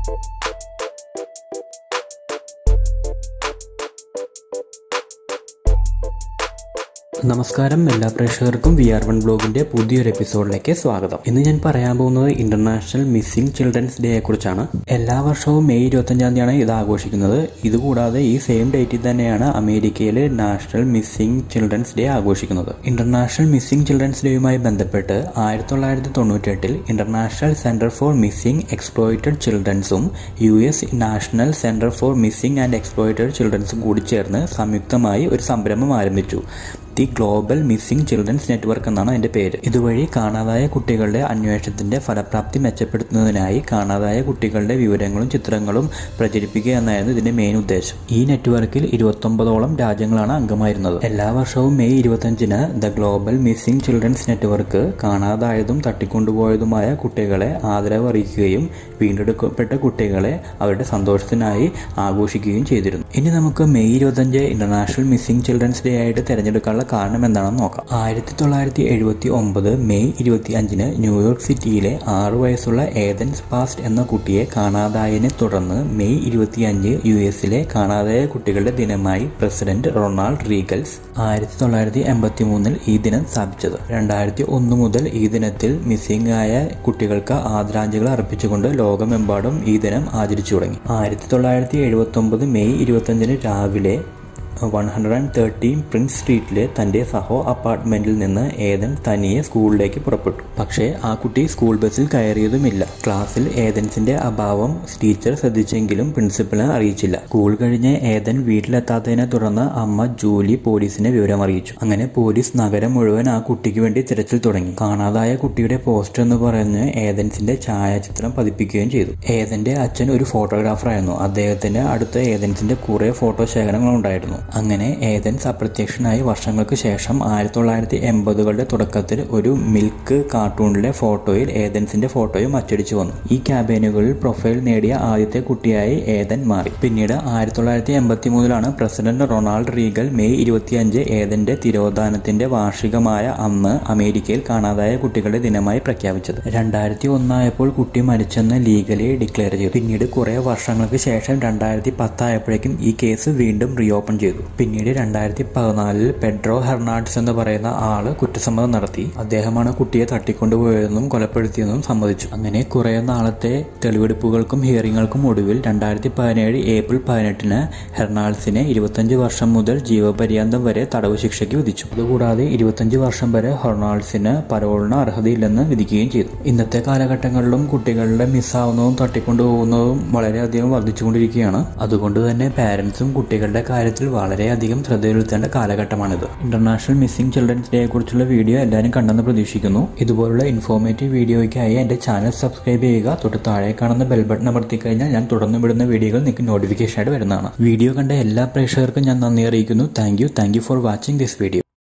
നമസ്കാരം എല്ലാ പ്രേക്ഷകർക്കും വി ആർ വൺ ബ്ലോഗിന്റെ പുതിയൊരു എപ്പിസോഡിലേക്ക് സ്വാഗതം ഇന്ന് ഞാൻ പറയാൻ പോകുന്നത് ഇന്റർനാഷണൽ മിസ്സിംഗ് ചിൽഡ്രൻസ് ഡേയെ കുറിച്ചാണ് എല്ലാ വർഷവും മെയ് ഇരുപത്തഞ്ചാം തീയതിയാണ് ഇത് ആഘോഷിക്കുന്നത് ഇതുകൂടാതെ ഈ സെയിം ഡേറ്റിൽ തന്നെയാണ് അമേരിക്കയിൽ നാഷണൽ മിസ്സിംഗ് ചിൽഡ്രൻസ് ഡേ ആഘോഷിക്കുന്നത് ഇന്റർനാഷണൽ മിസ്സിംഗ് ചിൽഡ്രൻസ് ഡേയുമായി ബന്ധപ്പെട്ട് ആയിരത്തി തൊള്ളായിരത്തി തൊണ്ണൂറ്റെട്ടിൽ international centre for missing exploited ചിൽഡ്രൻസും U S national centre for missing and exploited ചിൽഡ്രൻസും കൂടി ചേർന്ന് സംയുക്തമായി ഒരു സംരംഭം ആരംഭിച്ചു the global missing children's network എന്നാണ് അതിന്റെ പേര് ഇതുവഴി കാണാതായ കുട്ടികളുടെ അന്വേഷണത്തിന്റെ ഫലപ്രാപ്തി മെച്ചപ്പെടുത്തുന്നതിനായി കാണാതായ കുട്ടികളുടെ വിവരങ്ങളും ചിത്രങ്ങളും പ്രചരിപ്പിക്കുക എന്നായിരുന്നു ഇതിന്റെ മെയിൻ ഉദ്ദേശം ഈ നെറ്റ്വർക്കിൽ ഇരുപത്തൊമ്പതോളം രാജ്യങ്ങളാണ് അംഗമായിരുന്നത് എല്ലാ വർഷവും മെയ് ഇരുപത്തഞ്ചിന് the global missing children's network കാണാതായതും തട്ടിക്കൊണ്ടുപോയതുമായ കുട്ടികളെ ആദരവ് അറിയിക്കുകയും വീണ്ടെടുക്കപ്പെട്ട കുട്ടികളെ അവരുടെ സന്തോഷത്തിനായി ആഘോഷിക്കുകയും ചെയ്തിരുന്നു ഇനി നമുക്ക് മെയ് ഇരുപത്തഞ്ച് ഇന്റർനാഷണൽ മിസ്സിംഗ് ചിൽഡ്രൻസ് ഡേ ആയിട്ട് തിരഞ്ഞെടുക്കാനുള്ള കാരണം എന്താണെന്ന് നോക്കാം ആയിരത്തി തൊള്ളായിരത്തി എഴുപത്തി ഒമ്പത് മെയ് ഇരുപത്തി അഞ്ചിന് ന്യൂയോർക്ക് സിറ്റിയിലെ ആറു വയസ്സുള്ള ഏതൻസ് പാസ്റ്റ് എന്ന കുട്ടിയെ കാണാതായതിനെ തുടർന്ന് മെയ് ഇരുപത്തിയഞ്ച് യു എസിലെ കാണാതായ കുട്ടികളുടെ ദിനമായി പ്രസിഡന്റ് റൊണാൾഡ് റീഗൽസ് ആയിരത്തി തൊള്ളായിരത്തി എൺപത്തി മൂന്നിൽ ഈ ദിനം സ്ഥാപിച്ചത് രണ്ടായിരത്തി ഒന്ന് മുതൽ ഈ ദിനത്തിൽ മിസ്സിംഗ് ആയ കുട്ടികൾക്ക് ആദരാഞ്ജലികൾ അർപ്പിച്ചുകൊണ്ട് ലോകമെമ്പാടും ഈ ദിനം ആചരിച്ചു തുടങ്ങി ആയിരത്തി തൊള്ളായിരത്തി എഴുപത്തി ഒമ്പത് മെയ് ഇരുപത്തഞ്ചിന് രാവിലെ one hundred and thirteen Prince സ്ട്രീറ്റിലെ തന്റെ സഹോ അപ്പാർട്ട്മെന്റിൽ നിന്ന് ഏതൻ തനിയെ സ്കൂളിലേക്ക് പുറപ്പെട്ടു പക്ഷേ ആ കുട്ടി സ്കൂൾ ബസ്സിൽ കയറിയതുമില്ല ക്ലാസ്സിൽ ഏതൻസിന്റെ അഭാവം ടീച്ചർ ശ്രദ്ധിച്ചെങ്കിലും പ്രിൻസിപ്പലിനെ അറിയിച്ചില്ല സ്കൂൾ കഴിഞ്ഞ് ഏതൻ വീട്ടിലെത്താത്തതിനെ തുടർന്ന് അമ്മ ജൂലി പോലീസിനെ വിവരം അറിയിച്ചു അങ്ങനെ പോലീസ് നഗരം മുഴുവൻ ആ കുട്ടിക്ക് വേണ്ടി തിരച്ചിൽ തുടങ്ങി കാണാതായ കുട്ടിയുടെ പോസ്റ്റർ എന്ന് പറഞ്ഞ് ഏതൻസിന്റെ ഛായാചിത്രം പതിപ്പിക്കുകയും ചെയ്തു ഏതന്റെ അച്ഛൻ ഒരു ഫോട്ടോഗ്രാഫർ ആയിരുന്നു അദ്ദേഹത്തിന്റെ അടുത്ത് ഏതൻസിന്റെ കുറെ ഫോട്ടോ ശേഖരങ്ങൾ ഉണ്ടായിരുന്നു അങ്ങനെ ഏതൻസ് അപ്രത്യക്ഷനായി വർഷങ്ങൾക്ക് ശേഷം ആയിരത്തി തൊള്ളായിരത്തി എൺപതുകളുടെ തുടക്കത്തിൽ ഒരു മിൽക്ക് കാർട്ടൂണിലെ ഫോട്ടോയിൽ ഏതൻസിന്റെ ഫോട്ടോയും അച്ചടിച്ചു വന്നു ഈ ക്യാമ്പയിനുകളിൽ പ്രൊഫൈൽ നേടിയ ആദ്യത്തെ കുട്ടിയായി ഏതൻ മാറി പിന്നീട് ആയിരത്തി തൊള്ളായിരത്തി എൺപത്തി മൂന്നിലാണ് പ്രസിഡന്റ് റൊണാൾഡ് റീഗൽ മെയ് ഇരുപത്തിയഞ്ച് ഏതന്റെ തിരോധാനത്തിന്റെ വാർഷികമായ അന്ന് അമേരിക്കയിൽ കാണാതായ കുട്ടികളുടെ ദിനമായി പ്രഖ്യാപിച്ചത് രണ്ടായിരത്തി ഒന്നായപ്പോൾ കുട്ടി മരിച്ചെന്ന് ലീഗലി ഡിക്ലെയർ ചെയ്തു പിന്നീട് കുറെ വർഷങ്ങൾക്ക് ശേഷം രണ്ടായിരത്തി പത്തായപ്പോഴേക്കും ഈ കേസ് വീണ്ടും റീഓപ്പൺ ചെയ്തു പിന്നീട് രണ്ടായിരത്തി പതിനാലിൽ പെഡ്രോ ഹെർണാഡ്സ് എന്ന് പറയുന്ന ആള് കുറ്റസമ്മതം നടത്തി അദ്ദേഹമാണ് കുട്ടിയെ തട്ടിക്കൊണ്ടുപോയതെന്നും കൊലപ്പെടുത്തിയെന്നും സമ്മതിച്ചു അങ്ങനെ കുറെ നാളത്തെ തെളിവെടുപ്പുകൾക്കും ഹിയറിങ്ങുകൾക്കും ഒടുവിൽ രണ്ടായിരത്തി പതിനേഴ് ഏപ്രിൽ പതിനെട്ടിന് ഹെർണാൾസിനെ ഇരുപത്തഞ്ച് വർഷം മുതൽ ജീവപര്യന്തം വരെ തടവ് ശിക്ഷയ്ക്ക് വിധിച്ചു അതുകൂടാതെ ഇരുപത്തഞ്ച് വർഷം വരെ ഹൊർണാൾസിന് പരോളിന് അർഹതയില്ലെന്ന് വിധിക്കുകയും ചെയ്തു ഇന്നത്തെ കാലഘട്ടങ്ങളിലും കുട്ടികളുടെ മിസ്സാവുന്നതും തട്ടിക്കൊണ്ടുപോകുന്നതും വളരെയധികം വർദ്ധിച്ചുകൊണ്ടിരിക്കുകയാണ് അതുകൊണ്ട് തന്നെ പാരന്റ്സും കുട്ടികളുടെ കാര്യത്തിൽ വളരെയധികം ശ്രദ്ധ ചെലുത്തേണ്ട കാലഘട്ടമാണിത് ഇന്റർനാഷണൽ മിസ്സിംഗ് ചിൽഡ്രൻസ് ഡേയെ കുറിച്ചുള്ള വീഡിയോ എല്ലാവരും കണ്ടെന്ന് പ്രതീക്ഷിക്കുന്നു ഇതുപോലുള്ള ഇൻഫോർമേറ്റീവ് വീഡിയോയ്ക്കായി എന്റെ ചാനൽ സബ്സ്ക്രൈബ് ചെയ്യുക തൊട്ട് താഴെ കാണുന്ന ബെൽ ബട്ടൺ അമർത്തി കഴിഞ്ഞാൽ ഞാൻ തുടർന്ന് വിടുന്ന വീഡിയോകൾ നിങ്ങൾക്ക് നോട്ടിഫിക്കേഷൻ ആയിട്ട് വരുന്നതാണ് വീഡിയോ കണ്ട എല്ലാ പ്രേക്ഷകർക്കും ഞാൻ നന്ദി അറിയിക്കുന്നു thank you thank you for watching this video